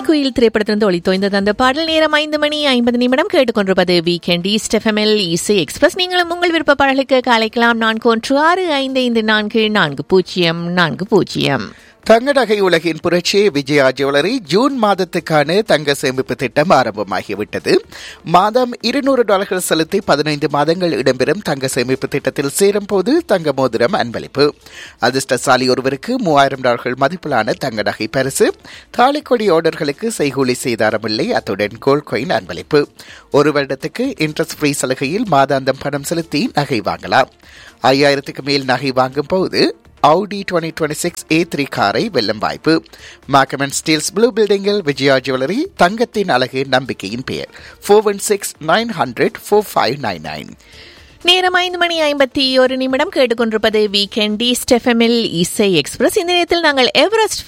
குயில் திரைப்படத்திலிருந்து ஒளித்தோய்ந்தது அந்த பாடல் நேரம் ஐந்து மணி ஐம்பது நிமிடம் கேட்டுக்கொண்டிருப்பது வீக்கெண்ட் ஈஸ்ட் எஃப்எம்எல் இசை எக்ஸ்பிரஸ் நீங்களும் உங்கள் விருப்ப பாடலுக்கு அழைக்கலாம் நான்கு ஒன்று ஆறு ஐந்து ஐந்து நான்கு நான்கு பூஜ்ஜியம் நான்கு பூஜ்ஜியம் தங்க நகை உலகின் புரட்சி விஜயா ஜுவல்லரி ஜூன் மாதத்துக்கான தங்க சேமிப்பு திட்டம் ஆரம்பமாகிவிட்டது மாதம் இருநூறு டாலர்கள் செலுத்தி பதினைந்து மாதங்கள் இடம்பெறும் தங்க சேமிப்பு திட்டத்தில் சேரும் போது தங்க மோதிரம் அன்பளிப்பு அதிர்ஷ்டசாலி ஒருவருக்கு மூவாயிரம் டாலர்கள் மதிப்பிலான தங்க நகை பரிசு தாலிக்கொடி ஆர்டர்களுக்கு செய்கூலி செய்தாரமில்லை அத்துடன் கோல்ட் காயின் அன்பளிப்பு ஒரு வருடத்துக்கு இன்ட்ரெஸ்ட் ஃப்ரீ சலுகையில் மாதாந்தம் பணம் செலுத்தி நகை வாங்கலாம் ஐயாயிரத்துக்கு மேல் நகை வாங்கும் போது Audi 2026 A3 காரை வெல்லும் வாய்ப்பு மாக்கமன் ஸ்டீல்ஸ் ப்ளூ பில்டிங்கில் விஜயா ஜுவல்லரி தங்கத்தின் அழகு நம்பிக்கையின் பெயர் four one six nine hundred four five nine nine நேரம் ஐந்து மணி ஐம்பத்தி ஒரு நிமிடம் கேட்டுக்கொண்டிருப்பது வீக்கெண்ட் ஈஸ்ட் எஃப்எம்எல் இசை எக்ஸ்பிரஸ் இந்த நேரத்தில் நாங்கள் எவரெஸ்ட்